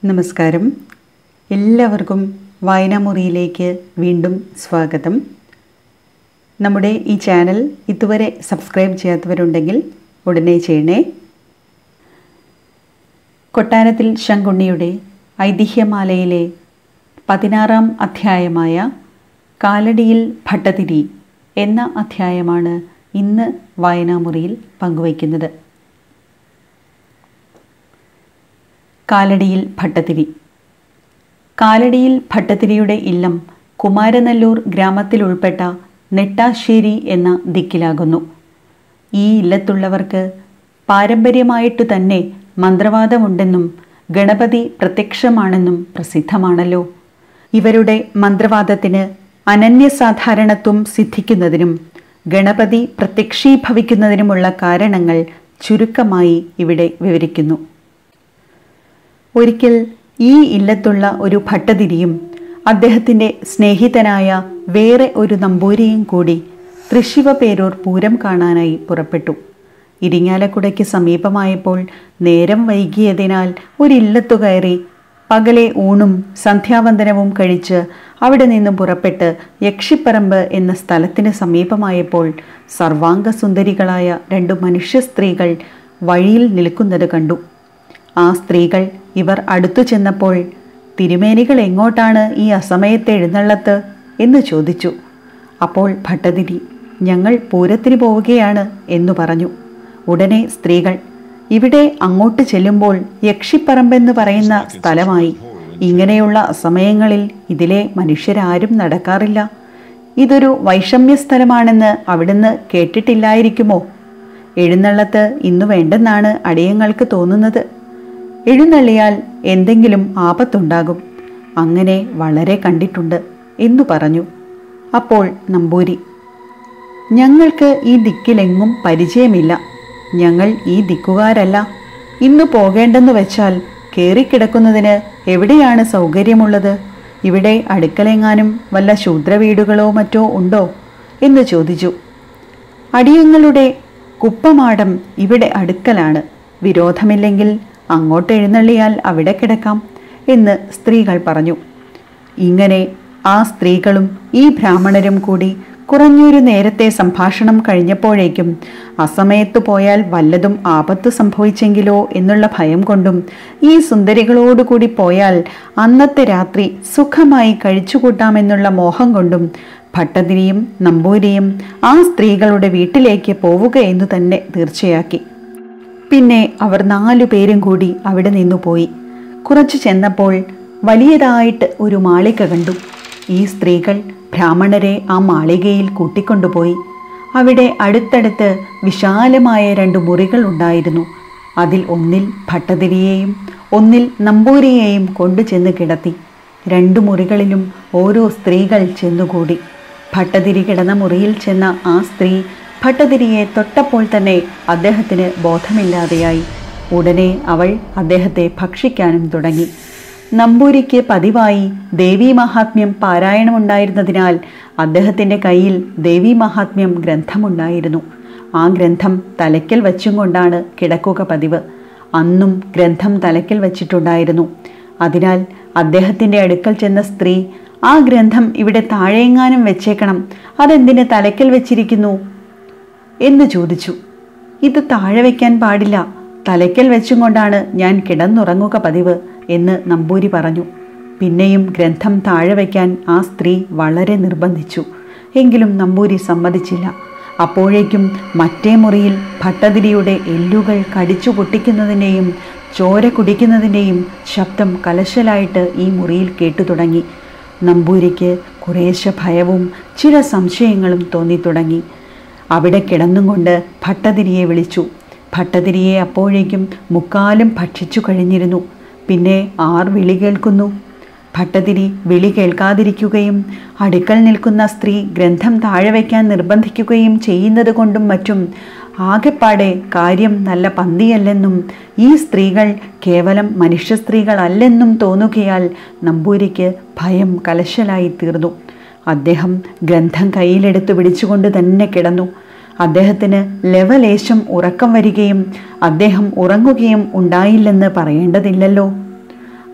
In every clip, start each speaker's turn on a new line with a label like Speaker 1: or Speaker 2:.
Speaker 1: നമസ്കാരം എല്ലാവർക്കും വായനാമുറിയിലേക്ക് വീണ്ടും സ്വാഗതം നമ്മുടെ ഈ ചാനൽ ഇതുവരെ സബ്സ്ക്രൈബ് ചെയ്യാത്തവരുണ്ടെങ്കിൽ ഉടനെ ചെയ്യണേ കൊട്ടാരത്തിൽ ശങ്കുണ്ണിയുടെ ഐതിഹ്യമാലയിലെ പതിനാറാം അധ്യായമായ കാലടിയിൽ ഭട്ടതിരി എന്ന അധ്യായമാണ് ഇന്ന് വായനാമുറിയിൽ പങ്കുവയ്ക്കുന്നത് കാലടിയിൽ ഭട്ടതിരി കാലടിയിൽ ഭട്ടതിരിയുടെ ഇല്ലം കുമാരനല്ലൂർ ഗ്രാമത്തിൽ ഉൾപ്പെട്ട നെട്ടാശ്ശേരി എന്ന ദിക്കിലാകുന്നു ഈ ഇല്ലത്തുള്ളവർക്ക് പാരമ്പര്യമായിട്ടു തന്നെ മന്ത്രവാദമുണ്ടെന്നും ഗണപതി പ്രത്യക്ഷമാണെന്നും പ്രസിദ്ധമാണല്ലോ ഇവരുടെ മന്ത്രവാദത്തിന് അനന്യസാധാരണത്വം സിദ്ധിക്കുന്നതിനും ഗണപതി പ്രത്യക്ഷീഭവിക്കുന്നതിനുമുള്ള കാരണങ്ങൾ ചുരുക്കമായി ഇവിടെ വിവരിക്കുന്നു ഒരിക്കൽ ഈ ഇല്ലത്തുള്ള ഒരു ഭട്ടതിരിയും അദ്ദേഹത്തിൻ്റെ സ്നേഹിതനായ വേറെ ഒരു നമ്പൂരിയും കൂടി തൃശിവപേരൂർ പൂരം കാണാനായി പുറപ്പെട്ടു ഇരിങ്ങാലക്കുടയ്ക്ക് സമീപമായപ്പോൾ നേരം വൈകിയതിനാൽ ഒരില്ലത്തു കയറി പകലെ ഊണും സന്ധ്യാവന്ദനവും കഴിച്ച് അവിടെ നിന്നും പുറപ്പെട്ട് യക്ഷിപ്പറമ്പ് എന്ന സ്ഥലത്തിന് സമീപമായപ്പോൾ സർവാംഗസുന്ദരികളായ രണ്ടു മനുഷ്യ സ്ത്രീകൾ വഴിയിൽ നിൽക്കുന്നത് കണ്ടു ആ സ്ത്രീകൾ ഇവർ അടുത്തു ചെന്നപ്പോൾ തിരുമേനികൾ എങ്ങോട്ടാണ് ഈ അസമയത്ത് എഴുന്നള്ളത്ത് എന്ന് ചോദിച്ചു അപ്പോൾ ഭട്ടതിരി ഞങ്ങൾ പൂരത്തിന് പോവുകയാണ് എന്നു പറഞ്ഞു ഉടനെ സ്ത്രീകൾ ഇവിടെ അങ്ങോട്ട് ചെല്ലുമ്പോൾ യക്ഷിപ്പറമ്പെന്ന് പറയുന്ന സ്ഥലമായി ഇങ്ങനെയുള്ള സമയങ്ങളിൽ ഇതിലെ മനുഷ്യരാരും നടക്കാറില്ല ഇതൊരു വൈഷമ്യ സ്ഥലമാണെന്ന് അവിടുന്ന് കേട്ടിട്ടില്ലായിരിക്കുമോ എഴുന്നള്ളത്ത് ഇന്നു വേണ്ടെന്നാണ് അടിയങ്ങൾക്ക് തോന്നുന്നത് എഴുന്നള്ളിയാൽ എന്തെങ്കിലും ആപത്തുണ്ടാകും അങ്ങനെ വളരെ കണ്ടിട്ടുണ്ട് എന്നു പറഞ്ഞു അപ്പോൾ നമ്പൂരി ഞങ്ങൾക്ക് ഈ ദിക്കിലെങ്ങും പരിചയമില്ല ഞങ്ങൾ ഈ ദിക്കുകാരല്ല ഇന്ന് പോകേണ്ടെന്ന് വെച്ചാൽ കയറിക്കിടക്കുന്നതിന് എവിടെയാണ് സൗകര്യമുള്ളത് ഇവിടെ അടുക്കളെങ്ങാനും വല്ല ശൂദ്രവീടുകളോ മറ്റോ ഉണ്ടോ എന്ന് ചോദിച്ചു അടിയങ്ങളുടെ കുപ്പമാടം ഇവിടെ അടുക്കലാണ് വിരോധമില്ലെങ്കിൽ അങ്ങോട്ട് എഴുന്നള്ളിയാൽ അവിടെ കിടക്കാം എന്ന് സ്ത്രീകൾ പറഞ്ഞു ഇങ്ങനെ ആ സ്ത്രീകളും ഈ ബ്രാഹ്മണരും കൂടി കുറഞ്ഞൊരു നേരത്തെ സംഭാഷണം കഴിഞ്ഞപ്പോഴേക്കും അസമയത്ത് പോയാൽ വല്ലതും ആപത്ത് സംഭവിച്ചെങ്കിലോ എന്നുള്ള ഭയം കൊണ്ടും ഈ സുന്ദരികളോടുകൂടി പോയാൽ അന്നത്തെ രാത്രി സുഖമായി കഴിച്ചുകൂട്ടാമെന്നുള്ള മോഹം കൊണ്ടും ഭട്ടതിരിയും നമ്പൂരിയും ആ സ്ത്രീകളുടെ വീട്ടിലേക്ക് പോവുക എന്ന് തന്നെ തീർച്ചയാക്കി പിന്നെ അവർ നാലു പേരും കൂടി അവിടെ നിന്നു പോയി കുറച്ചു ചെന്നപ്പോൾ വലിയതായിട്ട് ഒരു മാളിക കണ്ടു ഈ സ്ത്രീകൾ ബ്രാഹ്മണരെ ആ മാളികയിൽ കൂട്ടിക്കൊണ്ടുപോയി അവിടെ അടുത്തടുത്ത് വിശാലമായ രണ്ട് മുറികൾ ഉണ്ടായിരുന്നു അതിൽ ഒന്നിൽ ഭട്ടതിരിയെയും ഒന്നിൽ നമ്പൂരിയെയും കൊണ്ടുചെന്ന് കിടത്തി രണ്ടു മുറികളിലും ഓരോ സ്ത്രീകൾ ചെന്നുകൂടി ഭട്ടതിരി കിടന്ന മുറിയിൽ ചെന്ന ആ സ്ത്രീ ഭട്ടതിരിയെ തൊട്ടപ്പോൾ തന്നെ അദ്ദേഹത്തിന് ബോധമില്ലാതെയായി ഉടനെ അവൾ അദ്ദേഹത്തെ ഭക്ഷിക്കാനും തുടങ്ങി നമ്പൂരിക്ക് പതിവായി ദേവീ മഹാത്മ്യം പാരായണമുണ്ടായിരുന്നതിനാൽ അദ്ദേഹത്തിൻ്റെ കയ്യിൽ ദേവീ മഹാത്മ്യം ഗ്രന്ഥമുണ്ടായിരുന്നു ആ ഗ്രന്ഥം തലയ്ക്കൽ വച്ചും കൊണ്ടാണ് കിടക്കുക പതിവ് അന്നും ഗ്രന്ഥം തലയ്ക്കൽ വച്ചിട്ടുണ്ടായിരുന്നു അതിനാൽ അദ്ദേഹത്തിൻ്റെ അടുക്കൽ ചെന്ന സ്ത്രീ ആ ഗ്രന്ഥം ഇവിടെ താഴെയെങ്ങാനും വെച്ചേക്കണം അതെന്തിന് തലയ്ക്കൽ വെച്ചിരിക്കുന്നു എന്ന് ചോദിച്ചു ഇത് താഴെ വയ്ക്കാൻ പാടില്ല തലയ്ക്കൽ വെച്ചും കൊണ്ടാണ് ഞാൻ കിടന്നുറങ്ങുക പതിവ് എന്ന് നമ്പൂരി പറഞ്ഞു പിന്നെയും ഗ്രന്ഥം താഴെ വയ്ക്കാൻ ആ സ്ത്രീ വളരെ നിർബന്ധിച്ചു എങ്കിലും നമ്പൂരി സമ്മതിച്ചില്ല അപ്പോഴേക്കും മറ്റേ മുറിയിൽ ഭട്ടതിരിയുടെ എല്ലുകൾ കടിച്ചു പൊട്ടിക്കുന്നതിൻ്റെയും ചോര കുടിക്കുന്നതിൻ്റെയും ശബ്ദം കലശലായിട്ട് ഈ മുറിയിൽ കേട്ടു തുടങ്ങി നമ്പൂരിക്ക് കുറേശ്ശെ ഭയവും ചില സംശയങ്ങളും തോന്നി തുടങ്ങി അവിടെ കിടന്നും കൊണ്ട് ഭട്ടതിരിയെ വിളിച്ചു ഭട്ടതിരിയെ അപ്പോഴേക്കും മുക്കാലും ഭക്ഷിച്ചു കഴിഞ്ഞിരുന്നു പിന്നെ ആർ വിളി കേൾക്കുന്നു ഭട്ടതിരി വിളി കേൾക്കാതിരിക്കുകയും അടുക്കൽ നിൽക്കുന്ന സ്ത്രീ ഗ്രന്ഥം താഴെ വയ്ക്കാൻ നിർബന്ധിക്കുകയും ചെയ്യുന്നത് കൊണ്ടും മറ്റും ആകെപ്പാടെ കാര്യം നല്ല പന്തിയല്ലെന്നും ഈ സ്ത്രീകൾ കേവലം മനുഷ്യ സ്ത്രീകളല്ലെന്നും തോന്നുകയാൽ നമ്പൂരിക്ക് ഭയം കലശലായി തീർന്നു അദ്ദേഹം ഗ്രന്ഥം കയ്യിലെടുത്ത് പിടിച്ചുകൊണ്ട് തന്നെ കിടന്നു അദ്ദേഹത്തിന് ലവലേശം ഉറക്കം വരികയും അദ്ദേഹം ഉറങ്ങുകയും ഉണ്ടായില്ലെന്ന് പറയേണ്ടതില്ലല്ലോ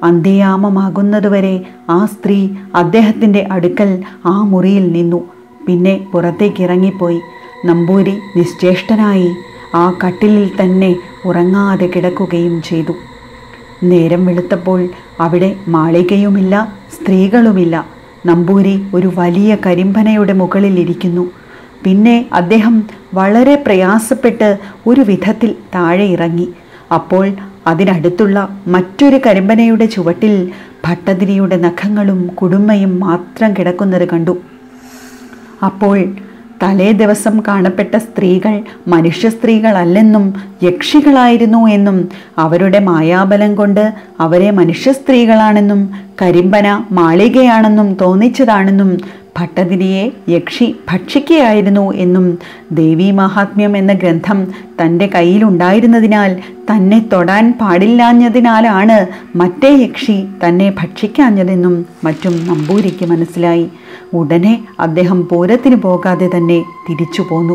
Speaker 1: അന്ത്യയാമമാകുന്നതുവരെ ആ സ്ത്രീ അദ്ദേഹത്തിൻ്റെ അടുക്കൽ ആ മുറിയിൽ നിന്നു പിന്നെ പുറത്തേക്ക് ഇറങ്ങിപ്പോയി നമ്പൂരി നിശ്ചേഷ്ടനായി ആ കട്ടിലിൽ തന്നെ ഉറങ്ങാതെ കിടക്കുകയും ചെയ്തു നേരം വെളുത്തപ്പോൾ അവിടെ മാളികയുമില്ല സ്ത്രീകളുമില്ല നമ്പൂരി ഒരു വലിയ കരിമ്പനയുടെ മുകളിൽ ഇരിക്കുന്നു പിന്നെ അദ്ദേഹം വളരെ പ്രയാസപ്പെട്ട് ഒരു വിധത്തിൽ താഴെ ഇറങ്ങി അപ്പോൾ അതിനടുത്തുള്ള മറ്റൊരു കരിമ്പനയുടെ ചുവട്ടിൽ ഭട്ടതിരിയുടെ നഖങ്ങളും കുടുമയും മാത്രം കിടക്കുന്നത് കണ്ടു അപ്പോൾ തലേ ദിവസം കാണപ്പെട്ട സ്ത്രീകൾ മനുഷ്യ സ്ത്രീകളല്ലെന്നും യക്ഷികളായിരുന്നു എന്നും അവരുടെ മായാബലം കൊണ്ട് അവരെ മനുഷ്യ സ്ത്രീകളാണെന്നും കരിമ്പന മാളികയാണെന്നും തോന്നിച്ചതാണെന്നും ഭട്ടതിരിയെ യക്ഷി ഭക്ഷിക്കുകയായിരുന്നു എന്നും ദേവീ മഹാത്മ്യം എന്ന ഗ്രന്ഥം തൻ്റെ കയ്യിലുണ്ടായിരുന്നതിനാൽ തന്നെ തൊടാൻ പാടില്ലാഞ്ഞതിനാലാണ് മറ്റേ യക്ഷി തന്നെ ഭക്ഷിക്കാഞ്ഞതെന്നും മറ്റും നമ്പൂരിക്ക് മനസ്സിലായി ഉടനെ അദ്ദേഹം പൂരത്തിന് പോകാതെ തന്നെ തിരിച്ചു പോന്നു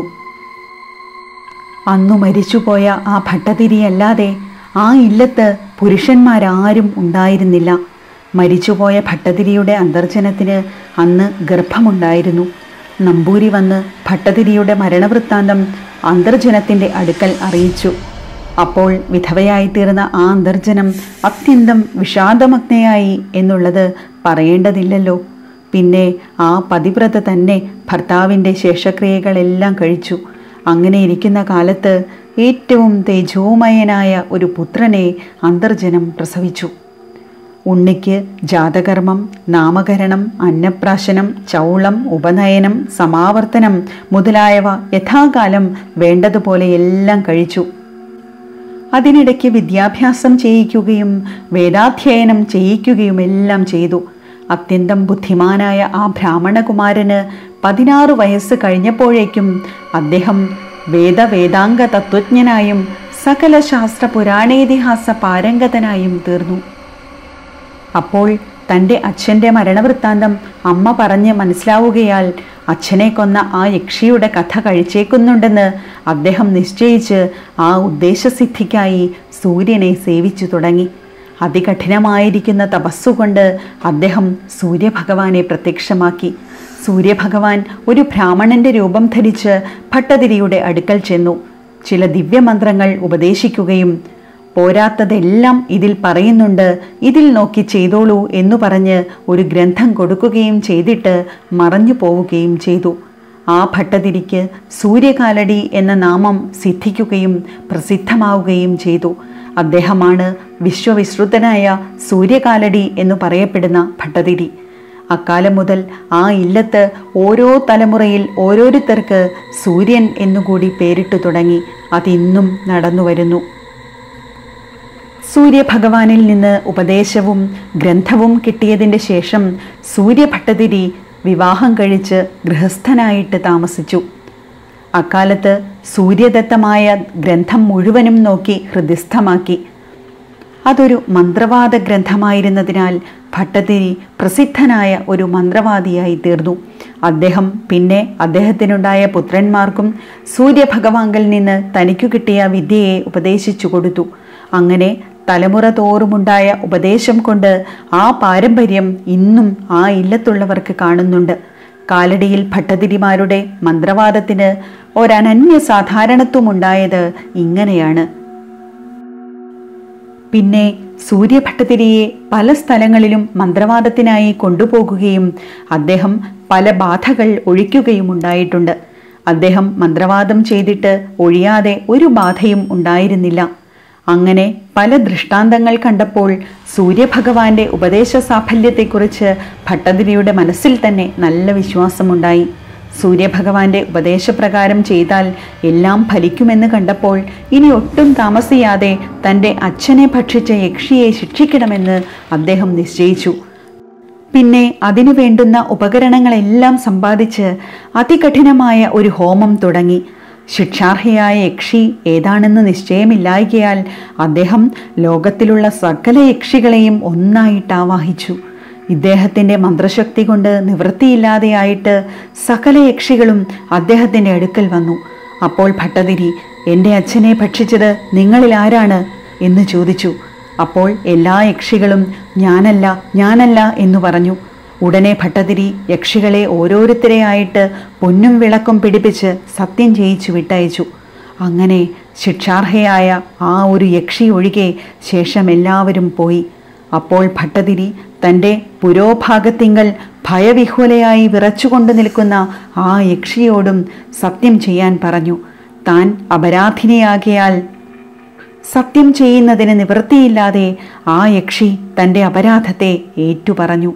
Speaker 1: അന്നു മരിച്ചുപോയ ആ ഭട്ടതിരിയല്ലാതെ ആ ഇല്ലത്ത് പുരുഷന്മാരാരും ഉണ്ടായിരുന്നില്ല മരിച്ചുപോയ ഭട്ടതിരിയുടെ അന്തർജനത്തിന് അന്ന് ഗർഭമുണ്ടായിരുന്നു നമ്പൂരി വന്ന് ഭട്ടതിരിയുടെ മരണവൃത്താന്തം അന്തർജനത്തിൻ്റെ അടുക്കൽ അറിയിച്ചു അപ്പോൾ വിധവയായിത്തീർന്ന ആ അന്തർജനം അത്യന്തം വിഷാദമഗ്നയായി എന്നുള്ളത് പറയേണ്ടതില്ലല്ലോ പിന്നെ ആ പതിവ്രത തന്നെ ഭർത്താവിൻ്റെ ശേഷക്രിയകളെല്ലാം കഴിച്ചു അങ്ങനെ ഇരിക്കുന്ന കാലത്ത് ഏറ്റവും തേജോമയനായ ഒരു പുത്രനെ അന്തർജനം പ്രസവിച്ചു ഉണ്ണിക്ക് ജാതകർമ്മം നാമകരണം അന്നപ്രാശനം ചൗളം ഉപനയനം സമാവർത്തനം മുതലായവ യഥാകാലം വേണ്ടതുപോലെ എല്ലാം കഴിച്ചു അതിനിടയ്ക്ക് വിദ്യാഭ്യാസം ചെയ്യിക്കുകയും വേദാധ്യയനം ചെയ്യിക്കുകയും എല്ലാം ചെയ്തു അത്യന്തം ബുദ്ധിമാനായ ആ ബ്രാഹ്മണകുമാരന് പതിനാറ് വയസ്സ് കഴിഞ്ഞപ്പോഴേക്കും അദ്ദേഹം വേദവേദാംഗ തത്വജ്ഞനായും സകല ശാസ്ത്ര പുരാണേതിഹാസ പാരംഗതനായും തീർന്നു അപ്പോൾ തൻ്റെ അച്ഛൻ്റെ മരണവൃത്താന്തം അമ്മ പറഞ്ഞ് മനസ്സിലാവുകയാൽ അച്ഛനെ കൊന്ന ആ യക്ഷിയുടെ കഥ കഴിച്ചേക്കുന്നുണ്ടെന്ന് അദ്ദേഹം നിശ്ചയിച്ച് ആ ഉദ്ദേശസിദ്ധിക്കായി സൂര്യനെ സേവിച്ചു തുടങ്ങി അതികഠിനമായിരിക്കുന്ന തപസ്സുകൊണ്ട് അദ്ദേഹം സൂര്യഭഗവാനെ പ്രത്യക്ഷമാക്കി സൂര്യഭഗവാൻ ഒരു ബ്രാഹ്മണന്റെ രൂപം ധരിച്ച് ഭട്ടതിരിയുടെ അടുക്കൽ ചെന്നു ചില ദിവ്യമന്ത്രങ്ങൾ ഉപദേശിക്കുകയും പോരാത്തതെല്ലാം ഇതിൽ പറയുന്നുണ്ട് ഇതിൽ നോക്കി ചെയ്തോളൂ എന്നു പറഞ്ഞ് ഒരു ഗ്രന്ഥം കൊടുക്കുകയും ചെയ്തിട്ട് മറഞ്ഞു പോവുകയും ചെയ്തു ആ ഭട്ടതിരിക്ക് സൂര്യകാലടി എന്ന നാമം സിദ്ധിക്കുകയും പ്രസിദ്ധമാവുകയും ചെയ്തു അദ്ദേഹമാണ് വിശ്വവിശ്രുതനായ സൂര്യകാലടി എന്ന് പറയപ്പെടുന്ന ഭട്ടതിരി അക്കാലം മുതൽ ആ ഇല്ലത്ത് ഓരോ തലമുറയിൽ ഓരോരുത്തർക്ക് സൂര്യൻ എന്നുകൂടി പേരിട്ടു തുടങ്ങി അതിന്നും നടന്നു വരുന്നു സൂര്യഭഗവാനിൽ നിന്ന് ഉപദേശവും ഗ്രന്ഥവും കിട്ടിയതിൻ്റെ ശേഷം സൂര്യഭട്ടതിരി വിവാഹം കഴിച്ച് ഗൃഹസ്ഥനായിട്ട് താമസിച്ചു അക്കാലത്ത് സൂര്യദത്തമായ ഗ്രന്ഥം മുഴുവനും നോക്കി ഹൃദയസ്ഥമാക്കി അതൊരു മന്ത്രവാദ ഗ്രന്ഥമായിരുന്നതിനാൽ ഭട്ടതിരി പ്രസിദ്ധനായ ഒരു മന്ത്രവാദിയായി തീർന്നു അദ്ദേഹം പിന്നെ അദ്ദേഹത്തിനുണ്ടായ പുത്രന്മാർക്കും സൂര്യഭഗവാങ്കൽ നിന്ന് തനിക്കു കിട്ടിയ വിദ്യയെ ഉപദേശിച്ചു കൊടുത്തു അങ്ങനെ തലമുറ തോറുമുണ്ടായ ഉപദേശം കൊണ്ട് ആ പാരമ്പര്യം ഇന്നും ആ ഇല്ലത്തുള്ളവർക്ക് കാണുന്നുണ്ട് കാലടിയിൽ ഭട്ടതിരിമാരുടെ മന്ത്രവാദത്തിന് ഒരനന്യ സാധാരണത്വമുണ്ടായത് ഇങ്ങനെയാണ് പിന്നെ സൂര്യഭട്ടതിരിയെ പല സ്ഥലങ്ങളിലും മന്ത്രവാദത്തിനായി കൊണ്ടുപോകുകയും അദ്ദേഹം പല ബാധകൾ ഒഴിക്കുകയും ഉണ്ടായിട്ടുണ്ട് അദ്ദേഹം മന്ത്രവാദം ചെയ്തിട്ട് ഒഴിയാതെ ഒരു ബാധയും ഉണ്ടായിരുന്നില്ല അങ്ങനെ പല ദൃഷ്ടാന്തങ്ങൾ കണ്ടപ്പോൾ സൂര്യഭഗവാന്റെ ഉപദേശ സാഫല്യത്തെക്കുറിച്ച് ഭട്ടതിരിയുടെ മനസ്സിൽ തന്നെ നല്ല വിശ്വാസമുണ്ടായി സൂര്യഭഗവാന്റെ ഉപദേശപ്രകാരം ചെയ്താൽ എല്ലാം ഫലിക്കുമെന്ന് കണ്ടപ്പോൾ ഇനി ഒട്ടും താമസിയാതെ തൻ്റെ അച്ഛനെ ഭക്ഷിച്ച യക്ഷിയെ ശിക്ഷിക്കണമെന്ന് അദ്ദേഹം നിശ്ചയിച്ചു പിന്നെ അതിനു വേണ്ടുന്ന ഉപകരണങ്ങളെല്ലാം സമ്പാദിച്ച് അതികഠിനമായ ഒരു ഹോമം തുടങ്ങി ശിക്ഷാർഹയായ യക്ഷി ഏതാണെന്ന് നിശ്ചയമില്ലായികയാൽ അദ്ദേഹം ലോകത്തിലുള്ള സകല യക്ഷികളെയും ഒന്നായിട്ട് ആവാഹിച്ചു ഇദ്ദേഹത്തിൻ്റെ മന്ത്രശക്തി കൊണ്ട് നിവൃത്തിയില്ലാതെയായിട്ട് സകല യക്ഷികളും അദ്ദേഹത്തിൻ്റെ അടുക്കൽ വന്നു അപ്പോൾ ഭട്ടതിരി എൻ്റെ അച്ഛനെ ഭക്ഷിച്ചത് നിങ്ങളിൽ ആരാണ് എന്ന് ചോദിച്ചു അപ്പോൾ എല്ലാ യക്ഷികളും ഞാനല്ല ഞാനല്ല എന്നു പറഞ്ഞു ഉടനെ ഭട്ടതിരി യക്ഷികളെ ഓരോരുത്തരെയായിട്ട് പൊന്നും വിളക്കും പിടിപ്പിച്ച് സത്യം ചെയ്യിച്ചു വിട്ടയച്ചു അങ്ങനെ ശിക്ഷാർഹയായ ആ ഒരു യക്ഷി ഒഴികെ ശേഷം എല്ലാവരും പോയി അപ്പോൾ ഭട്ടതിരി തൻ്റെ പുരോഭാഗത്തിങ്കൽ ഭയവിഹ്വലയായി വിറച്ചുകൊണ്ട് നിൽക്കുന്ന ആ യക്ഷിയോടും സത്യം ചെയ്യാൻ പറഞ്ഞു താൻ അപരാധിനിയാകിയാൽ സത്യം ചെയ്യുന്നതിന് നിവൃത്തിയില്ലാതെ ആ യക്ഷി തൻ്റെ അപരാധത്തെ ഏറ്റുപറഞ്ഞു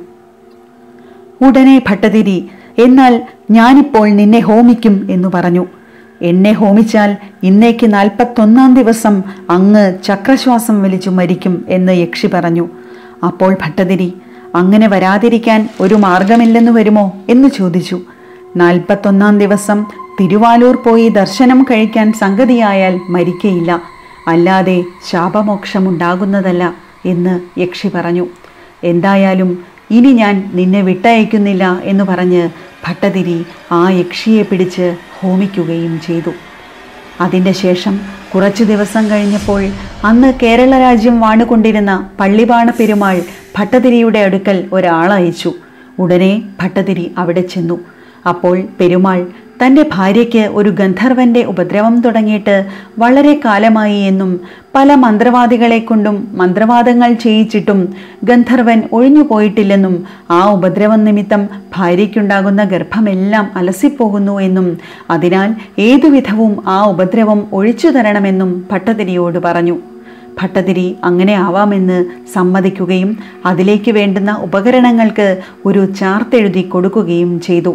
Speaker 1: ഉടനെ ഭട്ടതിരി എന്നാൽ ഞാനിപ്പോൾ നിന്നെ ഹോമിക്കും എന്നു പറഞ്ഞു എന്നെ ഹോമിച്ചാൽ ഇന്നേക്ക് നാൽപ്പത്തൊന്നാം ദിവസം അങ്ങ് ചക്രശ്വാസം വലിച്ചു മരിക്കും എന്ന് യക്ഷി പറഞ്ഞു അപ്പോൾ ഭട്ടതിരി അങ്ങനെ വരാതിരിക്കാൻ ഒരു മാർഗമില്ലെന്ന് വരുമോ എന്ന് ചോദിച്ചു നാൽപ്പത്തൊന്നാം ദിവസം തിരുവാലൂർ പോയി ദർശനം കഴിക്കാൻ സംഗതിയായാൽ മരിക്കയില്ല അല്ലാതെ ശാപമോക്ഷമുണ്ടാകുന്നതല്ല എന്ന് യക്ഷി പറഞ്ഞു എന്തായാലും ഇനി ഞാൻ നിന്നെ വിട്ടയക്കുന്നില്ല എന്ന് പറഞ്ഞ് ഭട്ടതിരി ആ യക്ഷിയെ പിടിച്ച് ഹോമിക്കുകയും ചെയ്തു അതിൻ്റെ ശേഷം കുറച്ചു ദിവസം കഴിഞ്ഞപ്പോൾ അന്ന് കേരള രാജ്യം വാണുകൊണ്ടിരുന്ന പള്ളിപാണ പെരുമാൾ ഭട്ടതിരിയുടെ അടുക്കൽ ഒരാളയച്ചു ഉടനെ ഭട്ടതിരി അവിടെ ചെന്നു അപ്പോൾ പെരുമാൾ തൻ്റെ ഭാര്യയ്ക്ക് ഒരു ഗന്ധർവന്റെ ഉപദ്രവം തുടങ്ങിയിട്ട് വളരെ കാലമായി എന്നും പല മന്ത്രവാദികളെ കൊണ്ടും മന്ത്രവാദങ്ങൾ ചെയ്യിച്ചിട്ടും ഗന്ധർവൻ ഒഴിഞ്ഞു പോയിട്ടില്ലെന്നും ആ ഉപദ്രവം നിമിത്തം ഭാര്യയ്ക്കുണ്ടാകുന്ന ഗർഭമെല്ലാം അലസിപ്പോകുന്നു എന്നും അതിനാൽ ഏതുവിധവും ആ ഉപദ്രവം ഒഴിച്ചു തരണമെന്നും ഭട്ടതിരിയോട് പറഞ്ഞു ഭട്ടതിരി അങ്ങനെ ആവാമെന്ന് സമ്മതിക്കുകയും അതിലേക്ക് വേണ്ടുന്ന ഉപകരണങ്ങൾക്ക് ഒരു ചാർത്തെഴുതി കൊടുക്കുകയും ചെയ്തു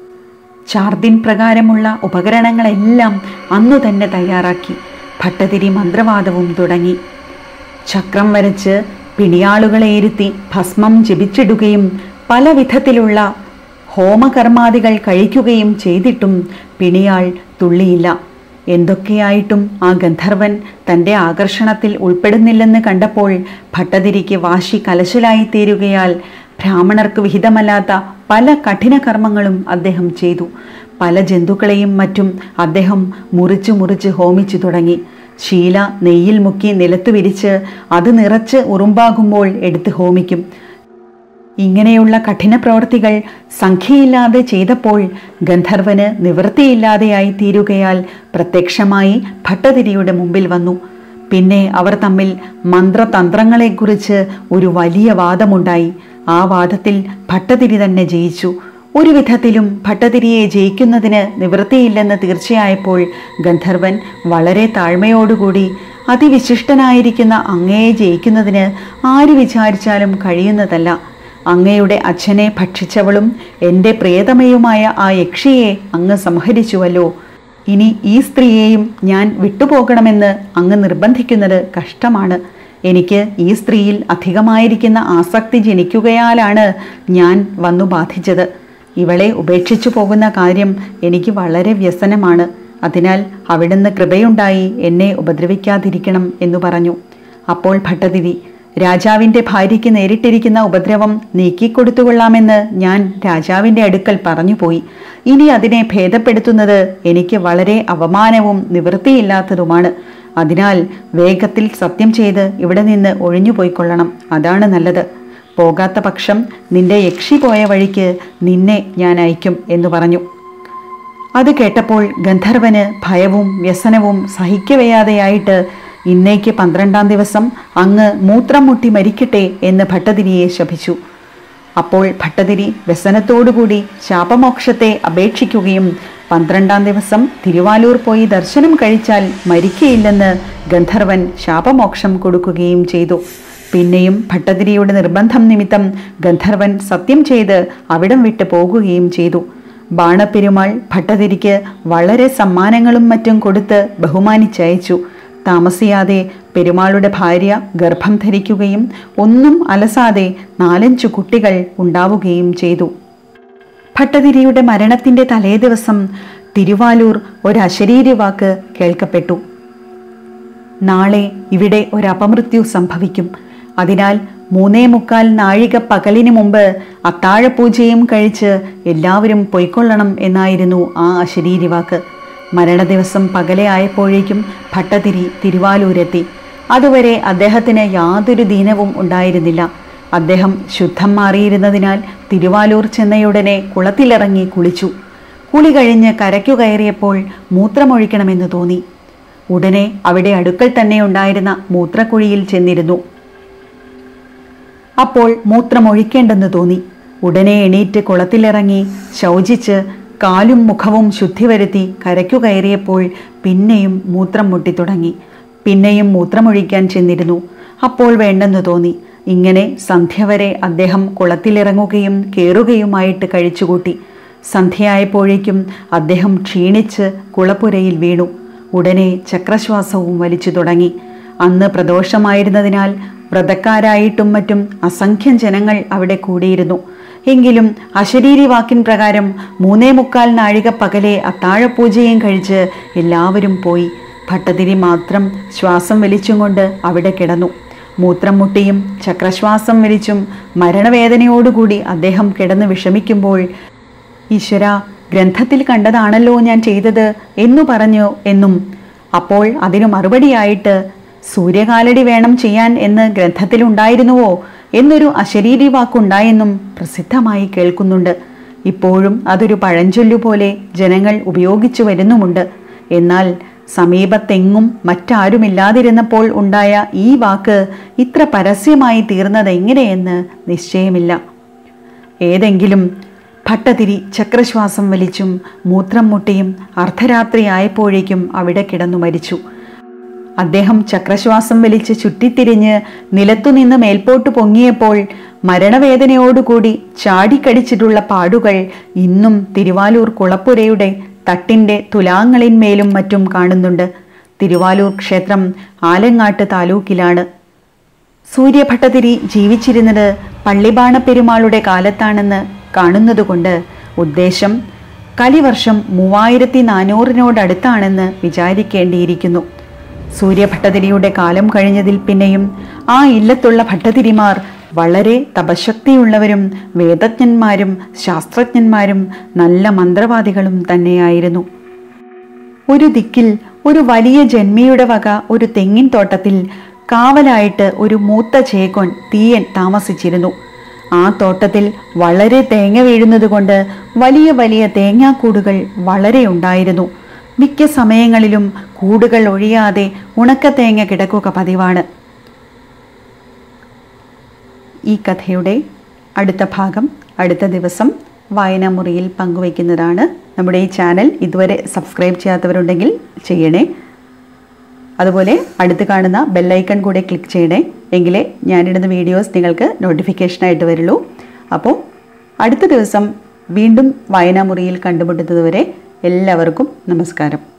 Speaker 1: ചാർദിൻ പ്രകാരമുള്ള ഉപകരണങ്ങളെല്ലാം അന്നു തന്നെ തയ്യാറാക്കി ഭട്ടതിരി മന്ത്രവാദവും തുടങ്ങി ചക്രം വരച്ച് പിണിയാളുകളെ ഇരുത്തി ഭസ്മം ജപിച്ചിടുകയും പല വിധത്തിലുള്ള ഹോമകർമാദികൾ കഴിക്കുകയും ചെയ്തിട്ടും പിണിയാൾ തുള്ളിയില്ല എന്തൊക്കെയായിട്ടും ആ ഗന്ധർവൻ തൻ്റെ ആകർഷണത്തിൽ ഉൾപ്പെടുന്നില്ലെന്ന് കണ്ടപ്പോൾ ഭട്ടതിരിക്ക് വാശി കലശലായി തീരുകയാൽ ബ്രാഹ്മണർക്ക് വിഹിതമല്ലാത്ത പല കഠിന കർമ്മങ്ങളും അദ്ദേഹം ചെയ്തു പല ജന്തുക്കളെയും മറ്റും അദ്ദേഹം മുറിച്ചു മുറിച്ച് ഹോമിച്ചു തുടങ്ങി ശീല നെയ്യിൽ മുക്കി നിലത്ത് വിരിച്ച് അത് നിറച്ച് ഉറുമ്പാകുമ്പോൾ എടുത്ത് ഹോമിക്കും ഇങ്ങനെയുള്ള കഠിന പ്രവൃത്തികൾ സംഖ്യയില്ലാതെ ചെയ്തപ്പോൾ ഗന്ധർവന് നിവൃത്തിയില്ലാതെയായി തീരുകയാൽ പ്രത്യക്ഷമായി ഭട്ടതിരിയുടെ മുമ്പിൽ വന്നു പിന്നെ അവർ തമ്മിൽ മന്ത്രതന്ത്രങ്ങളെക്കുറിച്ച് ഒരു വലിയ വാദമുണ്ടായി ആ വാദത്തിൽ ഭട്ടതിരി തന്നെ ജയിച്ചു ഒരു വിധത്തിലും ഭട്ടതിരിയെ ജയിക്കുന്നതിന് നിവൃത്തിയില്ലെന്ന് തീർച്ചയായപ്പോൾ ഗന്ധർവൻ വളരെ താഴ്മയോടുകൂടി അതിവിശിഷ്ടനായിരിക്കുന്ന അങ്ങയെ ജയിക്കുന്നതിന് ആര് വിചാരിച്ചാലും കഴിയുന്നതല്ല അങ്ങയുടെ അച്ഛനെ ഭക്ഷിച്ചവളും എൻ്റെ പ്രിയതമയുമായ ആ യക്ഷിയെ അങ്ങ് സംഹരിച്ചുവല്ലോ ഇനി ഈ സ്ത്രീയെയും ഞാൻ വിട്ടുപോകണമെന്ന് അങ്ങ് നിർബന്ധിക്കുന്നത് കഷ്ടമാണ് എനിക്ക് ഈ സ്ത്രീയിൽ അധികമായിരിക്കുന്ന ആസക്തി ജനിക്കുകയാലാണ് ഞാൻ വന്നു ബാധിച്ചത് ഇവളെ ഉപേക്ഷിച്ചു പോകുന്ന കാര്യം എനിക്ക് വളരെ വ്യസനമാണ് അതിനാൽ അവിടുന്ന് കൃപയുണ്ടായി എന്നെ ഉപദ്രവിക്കാതിരിക്കണം എന്നു പറഞ്ഞു അപ്പോൾ ഭട്ടതിരി രാജാവിൻ്റെ ഭാര്യയ്ക്ക് നേരിട്ടിരിക്കുന്ന ഉപദ്രവം നീക്കിക്കൊടുത്തുകൊള്ളാമെന്ന് ഞാൻ രാജാവിൻ്റെ അടുക്കൽ പറഞ്ഞുപോയി ഇനി അതിനെ ഭേദപ്പെടുത്തുന്നത് എനിക്ക് വളരെ അവമാനവും നിവൃത്തിയില്ലാത്തതുമാണ് അതിനാൽ വേഗത്തിൽ സത്യം ചെയ്ത് ഇവിടെ നിന്ന് ഒഴിഞ്ഞുപോയിക്കൊള്ളണം അതാണ് നല്ലത് പോകാത്ത പക്ഷം നിന്റെ യക്ഷി പോയ വഴിക്ക് നിന്നെ ഞാൻ അയക്കും എന്ന് പറഞ്ഞു അത് കേട്ടപ്പോൾ ഗന്ധർവന് ഭയവും വ്യസനവും സഹിക്കവയ്യാതെയായിട്ട് ഇന്നേക്ക് പന്ത്രണ്ടാം ദിവസം അങ്ങ് മൂത്രം മുട്ടി മരിക്കട്ടെ എന്ന് ഭട്ടതിരിയെ ശപിച്ചു അപ്പോൾ ഭട്ടതിരി വ്യസനത്തോടുകൂടി ശാപമോക്ഷത്തെ അപേക്ഷിക്കുകയും പന്ത്രണ്ടാം ദിവസം തിരുവാലൂർ പോയി ദർശനം കഴിച്ചാൽ മരിക്കയില്ലെന്ന് ഗന്ധർവൻ ശാപമോക്ഷം കൊടുക്കുകയും ചെയ്തു പിന്നെയും ഭട്ടതിരിയുടെ നിർബന്ധം നിമിത്തം ഗന്ധർവൻ സത്യം ചെയ്ത് അവിടം വിട്ട് പോകുകയും ചെയ്തു ബാണപ്പെരുമാൾ ഭട്ടതിരിക്ക് വളരെ സമ്മാനങ്ങളും മറ്റും കൊടുത്ത് ബഹുമാനിച്ചയച്ചു താമസിയാതെ പെരുമാളുടെ ഭാര്യ ഗർഭം ധരിക്കുകയും ഒന്നും അലസാതെ നാലഞ്ചു കുട്ടികൾ ഉണ്ടാവുകയും ചെയ്തു ഭട്ടതിരിയുടെ മരണത്തിന്റെ തലേദിവസം തിരുവാലൂർ ഒരു വാക്ക് കേൾക്കപ്പെട്ടു നാളെ ഇവിടെ ഒരു അപമൃത്യു സംഭവിക്കും അതിനാൽ മൂന്നേ മുക്കാൽ നാഴിക പകലിന് മുമ്പ് അത്താഴപൂജയും കഴിച്ച് എല്ലാവരും പൊയ്ക്കൊള്ളണം എന്നായിരുന്നു ആ അശരീരി വാക്ക് മരണദിവസം പകലെ ആയപ്പോഴേക്കും ഭട്ടതിരി തിരുവാലൂരെത്തി അതുവരെ അദ്ദേഹത്തിന് യാതൊരു ദീനവും ഉണ്ടായിരുന്നില്ല അദ്ദേഹം ശുദ്ധം മാറിയിരുന്നതിനാൽ തിരുവാലൂർ ചെന്നയുടനെ കുളത്തിലിറങ്ങി കുളിച്ചു കുളി കഴിഞ്ഞ് കരയ്ക്കു കയറിയപ്പോൾ മൂത്രമൊഴിക്കണമെന്ന് തോന്നി ഉടനെ അവിടെ അടുക്കൽ തന്നെ ഉണ്ടായിരുന്ന മൂത്രക്കുഴിയിൽ ചെന്നിരുന്നു അപ്പോൾ മൂത്രമൊഴിക്കേണ്ടെന്ന് തോന്നി ഉടനെ എണീറ്റ് കുളത്തിലിറങ്ങി ശൗചിച്ച് കാലും മുഖവും ശുദ്ധി വരുത്തി കരയ്ക്കു കയറിയപ്പോൾ പിന്നെയും മൂത്രം മുട്ടിത്തുടങ്ങി പിന്നെയും മൂത്രമൊഴിക്കാൻ ചെന്നിരുന്നു അപ്പോൾ വേണ്ടെന്ന് തോന്നി ഇങ്ങനെ സന്ധ്യ വരെ അദ്ദേഹം കുളത്തിലിറങ്ങുകയും കയറുകയുമായിട്ട് കഴിച്ചുകൂട്ടി സന്ധ്യയായപ്പോഴേക്കും അദ്ദേഹം ക്ഷീണിച്ച് കുളപ്പുരയിൽ വീണു ഉടനെ ചക്രശ്വാസവും വലിച്ചു തുടങ്ങി അന്ന് പ്രദോഷമായിരുന്നതിനാൽ വ്രതക്കാരായിട്ടും മറ്റും അസംഖ്യം ജനങ്ങൾ അവിടെ കൂടിയിരുന്നു എങ്കിലും അശരീരി വാക്കിൻ പ്രകാരം മൂന്നേ മുക്കാൽ നാഴിക പകലെ അത്താഴപൂജയും കഴിച്ച് എല്ലാവരും പോയി ഭട്ടതിരി മാത്രം ശ്വാസം വലിച്ചും കൊണ്ട് അവിടെ കിടന്നു മൂത്രം മുട്ടിയും ചക്രശ്വാസം വലിച്ചും മരണവേദനയോടുകൂടി അദ്ദേഹം കിടന്ന് വിഷമിക്കുമ്പോൾ ഈശ്വര ഗ്രന്ഥത്തിൽ കണ്ടതാണല്ലോ ഞാൻ ചെയ്തത് എന്നു പറഞ്ഞു എന്നും അപ്പോൾ അതിനു മറുപടിയായിട്ട് സൂര്യകാലടി വേണം ചെയ്യാൻ എന്ന് ഗ്രന്ഥത്തിലുണ്ടായിരുന്നുവോ എന്നൊരു അശരീരി വാക്കുണ്ടായെന്നും പ്രസിദ്ധമായി കേൾക്കുന്നുണ്ട് ഇപ്പോഴും അതൊരു പഴഞ്ചൊല്ലു പോലെ ജനങ്ങൾ ഉപയോഗിച്ചു വരുന്നുമുണ്ട് എന്നാൽ സമീപത്തെങ്ങും മറ്റാരുമില്ലാതിരുന്നപ്പോൾ ഉണ്ടായ ഈ വാക്ക് ഇത്ര പരസ്യമായി തീർന്നത് എങ്ങനെയെന്ന് നിശ്ചയമില്ല ഏതെങ്കിലും ഭട്ടതിരി ചക്രശ്വാസം വലിച്ചും മൂത്രം മുട്ടിയും അർദ്ധരാത്രി ആയപ്പോഴേക്കും അവിടെ കിടന്നു മരിച്ചു അദ്ദേഹം ചക്രശ്വാസം വലിച്ച് ചുറ്റിത്തിരിഞ്ഞ് നിലത്തുനിന്ന് മേൽപോട്ട് പൊങ്ങിയപ്പോൾ മരണവേദനയോടുകൂടി ചാടിക്കടിച്ചിട്ടുള്ള പാടുകൾ ഇന്നും തിരുവാലൂർ കുളപ്പുരയുടെ തട്ടിൻ്റെ തുലാങ്ങളിന്മേലും മറ്റും കാണുന്നുണ്ട് തിരുവാലൂർ ക്ഷേത്രം ആലങ്ങാട്ട് താലൂക്കിലാണ് സൂര്യഭട്ടതിരി ജീവിച്ചിരുന്നത് പള്ളിബാണ പെരുമാളുടെ കാലത്താണെന്ന് കാണുന്നതുകൊണ്ട് ഉദ്ദേശം കലിവർഷം മൂവായിരത്തി നാനൂറിനോടടുത്താണെന്ന് വിചാരിക്കേണ്ടിയിരിക്കുന്നു സൂര്യഭട്ടതിരിയുടെ കാലം കഴിഞ്ഞതിൽ പിന്നെയും ആ ഇല്ലത്തുള്ള ഭട്ടതിരിമാർ വളരെ തപശക്തിയുള്ളവരും വേദജ്ഞന്മാരും ശാസ്ത്രജ്ഞന്മാരും നല്ല മന്ത്രവാദികളും തന്നെയായിരുന്നു ഒരു ദിക്കിൽ ഒരു വലിയ ജന്മിയുടെ വക ഒരു തെങ്ങിൻ തോട്ടത്തിൽ കാവലായിട്ട് ഒരു മൂത്ത ചേക്കോൻ തീയൻ താമസിച്ചിരുന്നു ആ തോട്ടത്തിൽ വളരെ തേങ്ങ വീഴുന്നത് കൊണ്ട് വലിയ വലിയ തേങ്ങാക്കൂടുകൾ വളരെ ഉണ്ടായിരുന്നു മിക്ക സമയങ്ങളിലും കൂടുകൾ ഒഴിയാതെ ഉണക്ക തേങ്ങ കിടക്കുക പതിവാണ് ഈ കഥയുടെ അടുത്ത ഭാഗം അടുത്ത ദിവസം വായനാമുറിയിൽ പങ്കുവയ്ക്കുന്നതാണ് നമ്മുടെ ഈ ചാനൽ ഇതുവരെ സബ്സ്ക്രൈബ് ചെയ്യാത്തവരുണ്ടെങ്കിൽ ചെയ്യണേ അതുപോലെ അടുത്ത് കാണുന്ന ബെല്ലൈക്കൺ കൂടെ ക്ലിക്ക് ചെയ്യണേ എങ്കിലേ ഞാനിടുന്ന വീഡിയോസ് നിങ്ങൾക്ക് നോട്ടിഫിക്കേഷനായിട്ട് വരുള്ളൂ അപ്പോൾ അടുത്ത ദിവസം വീണ്ടും വായനാമുറിയിൽ കണ്ടുമുട്ടുന്നതുവരെ എല്ലാവർക്കും നമസ്കാരം